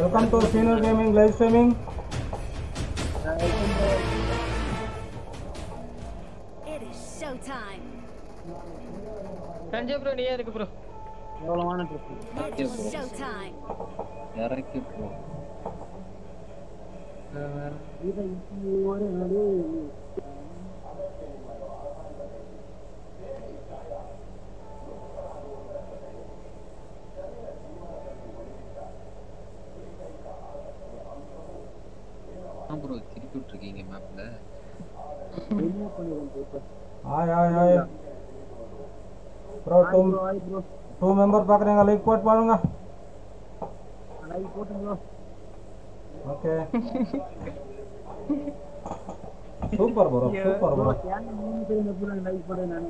Welcome to senior gaming live streaming It is showtime. Sanjay bro நீயே இருக்கு bro எவ்வளவான dress It is showtime. இறக்கி போ இதை இப்படி ஒரு நடு ப்ரோ திருப்பி விட்டுருக்கீங்க மேப்ல ரிமூவ் பண்ணிடுறேன் இப்போ hi hi hi bro two bro hi bro two member பார்க்குறீங்க லைக் போட்டு பாருங்க லைவ் போட்டு bro okay super bro super bro ஏன் மூணு பேர் எப்படி லைவ் போட நான்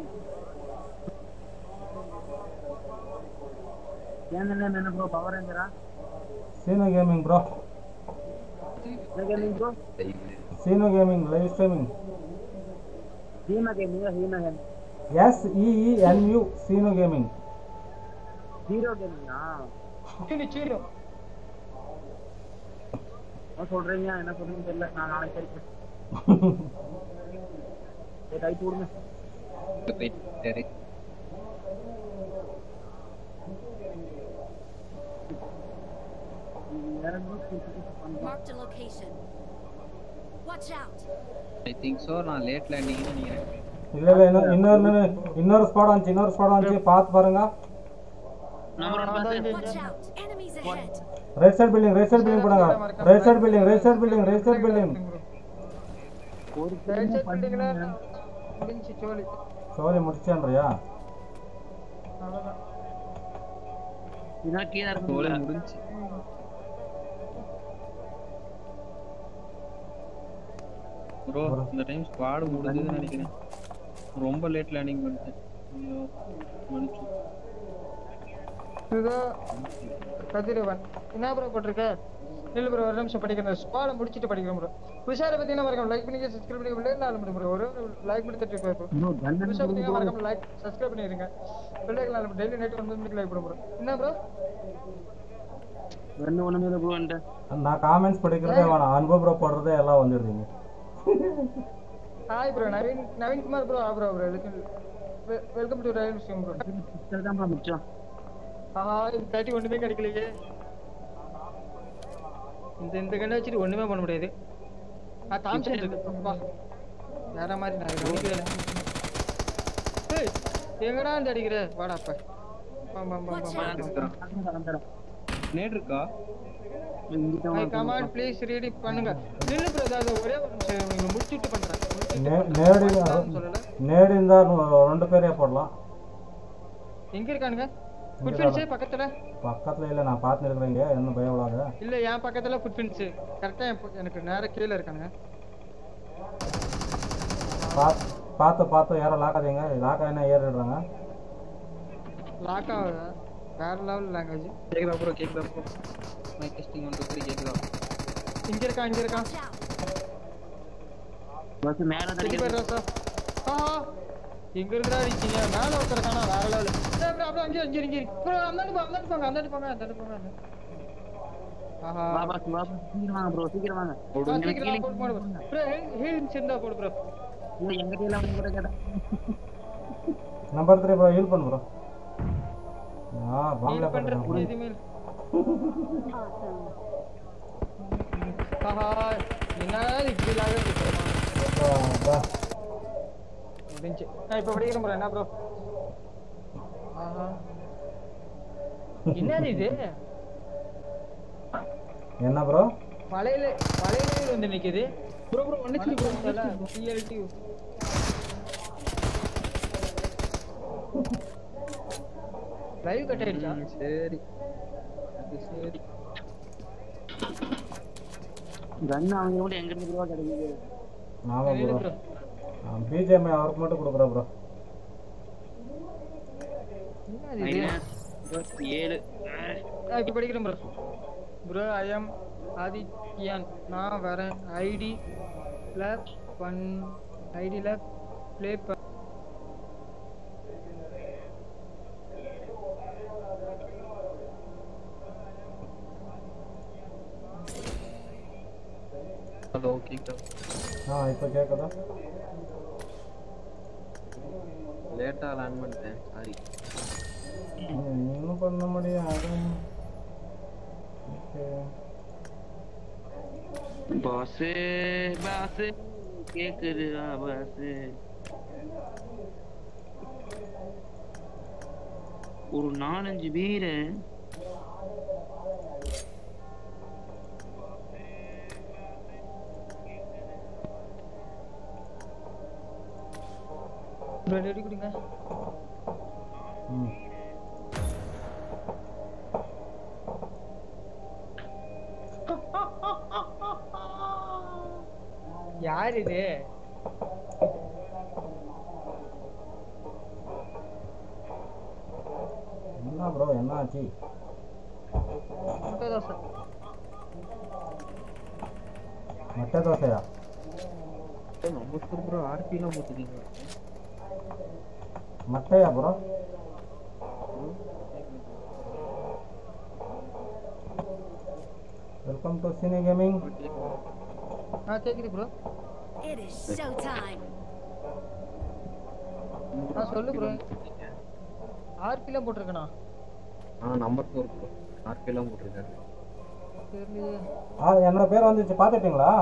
ஏன் என்ன ப்ரோ பவர் ரேஞ்சரா சீனோ கேமிங் ப்ரோ என்ன gaming bro Seenu gaming live streaming ஹீமா கேமிங்கா ஹீமா gaming S E E N U Seenu gaming hero கேமிங்கா சீனு சீனு என்ன சொல்றீங்க என்ன சொல்றீங்கன்னு தெரியல நான் நாளைக்கு கேட்கிறேன் சரி ரைட் விடுங்க போயிட்டாரு வேற என்ன Marked a location. Watch out. I think so நான் லேட் லேண்டிங்னு நினைக்கிறேன் இல்ல இல்ல இன்னொரு இன்னொரு இன்னொரு ஸ்பாட் வந்துச்சு இன்னொரு ஸ்பாட் வந்துச்சு பார்த்து பாருங்க Watch out. Enemies ahead. Right side building right side building போடுங்க right side building right side building right side building ஒரு ரைட் சின்ன சைடு பில்டிங்ல பண்ணுங்க முடிஞ்சு சோலி சோரி முடிச்சேன்றியா அவ்வளவுதான் இதான் கீழே தோலை இருக்கு முடிஞ்சு ப்ரோ இந்த டைம் ஸ்குவாட் முடிஞ்சதுன்னு நினைக்கிறேன் ரொம்ப லேட் லேண்டிங் பண்ணிட்டேன் ஐயோ, மன்னிச்சு இதோ கதிரவன் என்ன ப்ரோ போட்டிருக்க இல்ல ப்ரோ ஒரு நிமிஷம் படிக்கிறேன் ஸ்குவாட முடிச்சிட்டு படிக்கிறேன் ப்ரோ உஷாரை பத்தினா மறக்காம லைக் பண்ணி சப்ஸ்கிரைப் பண்ணி உள்ளே நாலு மணி ப்ரோ ஒரு லைக் பண்ணி தட்டி ப்ரோ இன்னும் கண்ணன் உஷா பத்தினா மறக்காம லைக் சப்ஸ்கிரைப் பண்ணிருங்க பிள்ளைகள் நாலு டெய்லி நைட் ஒன்பது மணிக்கு லைக் பண்ண ப்ரோ என்ன ப்ரோ ரெண்டு ஒண்ணுமே இல்லை ப்ரோ என்கிட்ட நான் காமெண்ட்ஸ் படிக்கிறதே வேணாம் அன்பு ப்ரோ போடுறதே எல்லாம் வந்துடுறீங்க hi bro Naveen Naveen Kumar bro ஆ bro bro welcome to rail stream bro sister தான் ப்ரோ மிச்சம் ஆஹா இந்த தாட்டி ஒண்ணுமே கிடைக்கலையே இந்த இந்த கண்ணை வச்சுட்டு ஒண்ணுமே பண்ண முடியாது ஆ தாம்சன் இருக்கு அப்பா வேற மாதிரி நான் கவனிக்கவே இல்லை ஏய், எங்கடா இந்த அடிக்கிற வாடா அப்ப பா பா பா பா வந்துடும் நேட் இருக்கா ஐ கமாண்ட் ப்ளீஸ் ரீடி பண்ணுங்க நில்லு ப்ரோ அதாவது ஒரே ஒரு நிமிஷம் நீங்க முடிச்சுட்டு பண்றேன் முடிச்சுட்டு நே- பண்றேன். நேடி அதான் சொல்லல நேடி இருந்தால் ரெண்டு பேரே போடலாம் எங்க இருக்கானுங்க ஃபுட்ஃபின்ஸ் பக்கத்துல பக்கத்துல இல்லை நான் பார்த்து இருக்கிறேங்க என்ன பயப்படாத இல்ல என் பக்கத்துல ஃபுட்ஃபின்ஸ் கரெக்டா எனக்கு நேரா கீழே இருக்கானுங்க பார்த்து பார்த்து பார்த்து யாரும் லாக்காதீங்க லாக்கா என்ன ஏறிடுறாங்க லாக் ஆகுதா வேற லெவல் லாங்குவேஜ் கேக்குதா ப்ரோ கேக்குதா bro mic testing one two three கேக்குதா இங்க இருக்கா இங்க இருக்கா Watch out. பஸ் மேல செடி தான் பேர் ராசா ஆஹா எங்க இருக்கா இருக்கீங்க மேல ஒருத்தர் காணா வேற லெவல் அப்புறம் அப்புறம் அங்கே அங்கே இங்கே ப்ரோ அந்தாண்டு போங்க அந்தாண்டு போங்க அந்தாண்டு போங்க அந்தாண்டு போங்க ஆஹா வா பாஸ் வா பாஸ் சீக்கிரம் வாங்க ப்ரோ சீக்கிரம் வாங்க ஆ, சீக்கிரம் போடு போடு ப்ரோ ஹீலிங்ஸ் இருந்தா போடு ப்ரோ இல்ல எங்க டீல வந்து கூட கேட்டா நம்பர் த்ரீ ப்ரோ ஹீல் பண்ணு ப்ரோ ஆ பாம்பளை ஹீல் பண்றது போட்டுருக்கேன் எதுவுமே இல்ல. ஆஹா என்ன இப்படி லாக முடிஞ்சு நான் இப்ப படிக்கிறேன் ப்ரோ என்ன ப்ரோ ஆஹா என்னது இது என்ன ப்ரோ மலையில மலையில வந்து நிக்குது ப்ரோ ப்ரோ ஒன்னு ப்ரோ சிஎல்டி லைவ் கட் ஆயிடுச்சா சரி அது சரி கன் அவங்க கூட எங்க இருந்து ப்ரோ கிடைக்குது ஆமாம் இல்ல ப்ரோ ப்ரோ பிஜிஎம்ஐ அவருக்கு மட்டும் கொடுக்குறேன் ப்ரோ என்னது இது இருபத்தி ஏழு ஆ, இப்ப படிக்கிறேன் bro bro I am Adithyan நான் வரேன் ஐடி லேப் பண் ஐடியில் ப்ளே ப அதோ கேக்குதா ஆ இப்போ கேட்குதா லேட்டா லேண்ட் பண்ணிட்டேன் சாரி இன்னும் பண்ண முடியும் அது ஓகே பாஸ் பாஸ் கேக்குதுடா பாஸ் ஒரு நாலஞ்சு பேரை ப்ரோ ரெடி கொடுங்க ம் யார் இது என்ன ப்ரோ என்ன ஆச்சு முட்டை தோசை மட்டை தோசையா நம்ம ப்ரோ ஆர்பி எல்லாம் போட்டுருக்கீங்க மட்டையா bro welcome to cine gaming ஆ கேக்குது ப்ரோ It is showtime. ஆ சொல்லு ப்ரோ ஆர்பிலாம் போட்டிருக்கேண்ணா ஆ நம்பர் ஃபோர் ப்ரோ ஆர்பி எல்லாம் போட்டிருக்காரு தெரியலையே ஆ என்னோட பேர் வந்துச்சு பார்த்துட்டீங்களா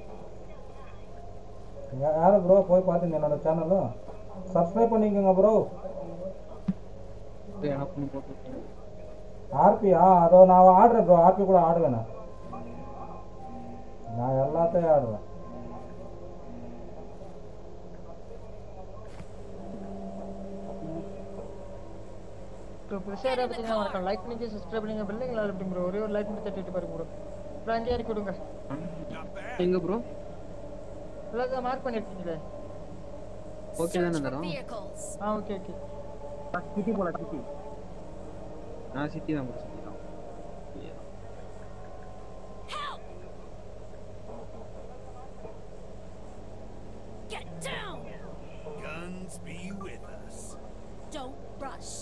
யா- யாரு ப்ரோ போய் பார்த்துங்க என்னோட சேனலும் சப்ஸ்கிரைப் பண்ணிக்கோங்க ப்ரோ எனக்கு ஒன்று போட்டுருக்கேன் ஆர்பி ஆ அதோ நான் ஆடுறேன் ப்ரோ ஆர்பி கூட ஆடுவேன் நான் நான் எல்லாத்தையும் ஆடுவேன் ப்ரோ புதுசாக யாராவது பார்த்தீங்கன்னா மறக்காம லைக் பண்ணி சப்ஸ்கிரைப் பண்ணுங்க பில்லிங்களா எப்படி ப்ரோ ஒரே ஒரு லைக் பண்ணி தட்டிட்டு பாருங்க ப்ரோ ப்ரோ அங்கே இறக்கி விடுங்க எங்க ப்ரோ எல்லாத்தையும் மார்க் பண்ணிருக்கீங்களே ஓகே தானே Search for தரோம் vehicles. ஆ ஓகே ஓகே சிட்டி போல சிட்டி நான் சிட்டி தான் ப்ரோ சிட்டி தான் Help! Get down! Guns be with us. Don't rush.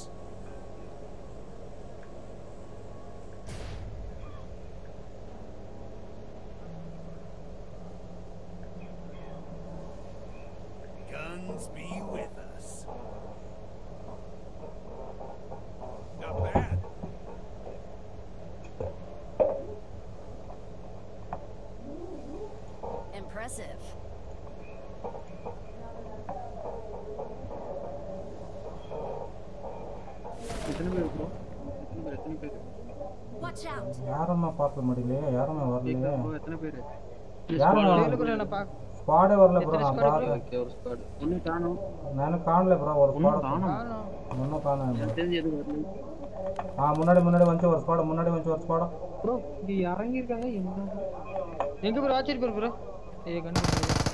Guns be with us. Not bad. Impressive. எத்தனை பேர் ப்ரோ எத்தனை பேர் எத்தனை பேர் Watch out. யாருமே பார்க்க முடியலையே யாருமே வரலையே கேக்குதா ப்ரோ எத்தனை பேர் யாரும் சொல்லு ப்ரோ நான் பாக்க ஸ்குவாடே வரல ப்ரோ நான் எத்தனை squad பார்த்தேன் ஓகே ஒரு ஸ்குவாட் ஒண்ணு காணும் நானும் காணல ப்ரோ ஒரு ஸ்குவாட் காணும் காணோம் ஒன்றும் காணல எனக்கு தெரிஞ்சு எதுவும் வரல ஆ முன்னாடி முன்னாடி வந்து ஒரு ஸ்குவாட் முன்னாடி வந்து ஒரு ஸ்குவாட் ப்ரோ இது இறங்கி இருக்காங்க என்ன எங்க ப்ரோ ஆச்சரிய ப்ரோ ப்ரோ ஏ கண்டு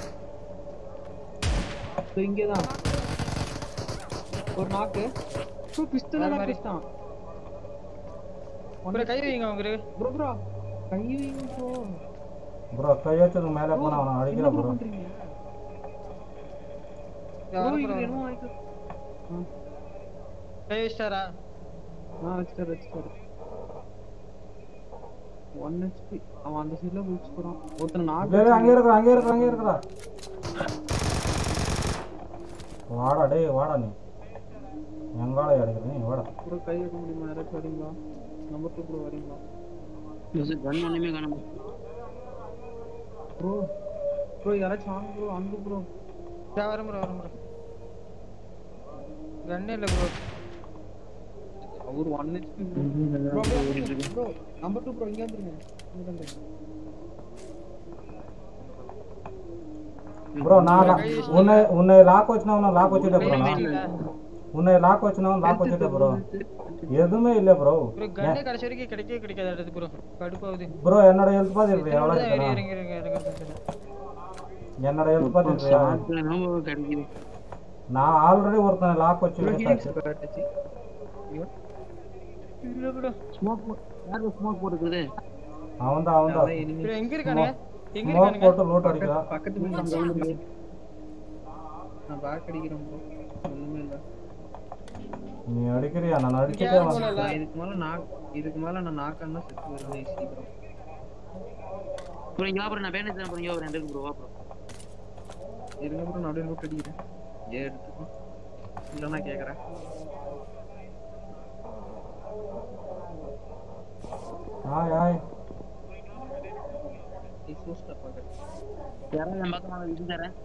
ப்ரோ இங்கே தான் ஒரு நாக்கு ப்ரோ பிஸ்டல் வேற தான் மாதிரி. பிஸ்டான் ப்ரோ கை வைங்க உங்களுக்கு ப்ரோ ப்ரோ கை வைங்க ப்ரோ ப்ரோ கை வச்சதுக்கு மேலே போனா அவனை என்ன அடிக்கிறேன் ப்ரோ ப்ரோ பண்றீங்க ப்ரோ யாரு இங்க ப்ரோ என்னமோ ஆயிட்டு ஆ கை வச்சிட்டாரா ஆ வச்சுட்டாரு வச்சுட்டாரு ஒன் ஹெச்பி அவன் அந்த சைடுல குளிச்சு போறான் ஒருத்தன் இல்லை நாக்கு இல்லை, அங்கே இருக்கிறா அங்கே இருக்கிறா அங்கே இருக்கிறா வாடா டேய் வாடா நீ எங்கால அடிக்கிற நீ வாடா ப்ரோ கை வைக்க முடியுமா யாராச்சும் வரீங்களா நம்பர் டூ ப்ரோ வரீங்களா கன் ஒண்ணுமே காணும் ப்ரோ ப்ரோ யாராச்சும் வாங்க ப்ரோ அன்பு ப்ரோ சரி வரும் ப்ரோ வரும் ப்ரோ கண்ணே இல்லை ப்ரோ அவர் one HP bro bro number two bro இங்கே வந்துருங்க இங்க வந்துருங்க ப்ரோ நான் லா- உன்னை உன்னை லாக் வச்சுனா லாக் வச்சுட்டே ப்ரோ நான் உன்னை லாக் வச்சுனா லாக் வச்சுட்டே ப்ரோ எதுவுமே இல்லை ப்ரோ ப்ரோ கண்ணே கடைசி வரைக்கும் கிடைக்கவே கிடைக்காது அடுத்து ப்ரோ கடுப்பாகுது ப்ரோ என்னோட ஹெல்த் பாத்து இருக்கு எவ்வளோ இறங்கி இருக்குண்ணா இறங்கி இறங்கி இறங்கி என்னோட ஹெல்த் பாத்து இருக்கு கிடைக்குது நான் ஆல்ரெடி ஒருத்தனை லாக் வச்சு ப்ரோ waste ஹீலிங்ஸ் ஆச்சு. அட்டாச்சு இல்லை ப்ரோ ஸ்மோக் யாருக்கு ஸ்மோக் போட்டுருக்குது அவன் தான் அவன் தான் அதான் enemy. ப்ரோ எங்க இருக்கானுங்க எங்க ஸ்மோக் இருக்கானுங்க போட்டு லூட் அடிக்கிறான் பக்கத்து வீட்டுல Watch அந்த out. வீடு. நான் பேக் அடிக்கிறேன் ப்ரோ ஒண்ணுமே இல்ல நீ அடிக்கிறியா நான் இங்க அடிச்சுட்டே யாரும் வந்து போடல நான் இதுக்கு மேல நாக் இதுக்கு மேல நான் நாக்கன்னா செத்து வருவேன் சீக்கிரம் ப்ரோ இங்க வா ப்ரோ நான் பேண்டேஜ் தான் ப்ரோ இங்க வா ப்ரோ ரெண்டு ப்ரோ வா ப்ரோ இருங்க ப்ரோ நடுவில் விட்டு அடிக்கிறேன் ஏன் எடுத்துக்கோ இல்லைன்னா கேட்குறேன் ஆய் ஆய் சூஸ்டா பார்க்குறேன் யாராவது என் பக்கம் வாங்க இது தரேன்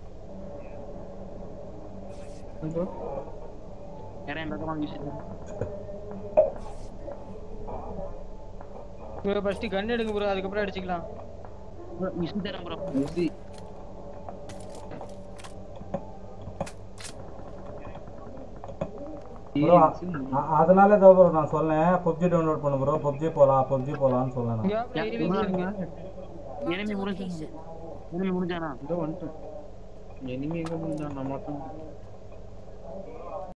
ப்ரோ யாராவது என் பக்கம் வாங்க விஷயம் தரேன் ப்ரோ ஃபர்ஸ்ட் கன் எடுங்க ப்ரோ அதுக்கப்புறம் அடிச்சுக்கலாம் ப்ரோ விஷயம் தரேன் ப்ரோ ஈஸி ப்ரோ அதனால தான் ப்ரோ நான் சொன்னேன் பப்ஜி டவுன்லோட் பண்ணு ப்ரோ பப்ஜி போலாம் பப்ஜி போலாம்னு சொன்னேன் நான். இங்க வா, இருவி வச்சிருங்க. Marked enemy a முடிஞ்சு location. enemy முடிஞ்சானா இதோ வந்துட்டேன் இனிமே எங்க முடிஞ்சா நான் மட்டும்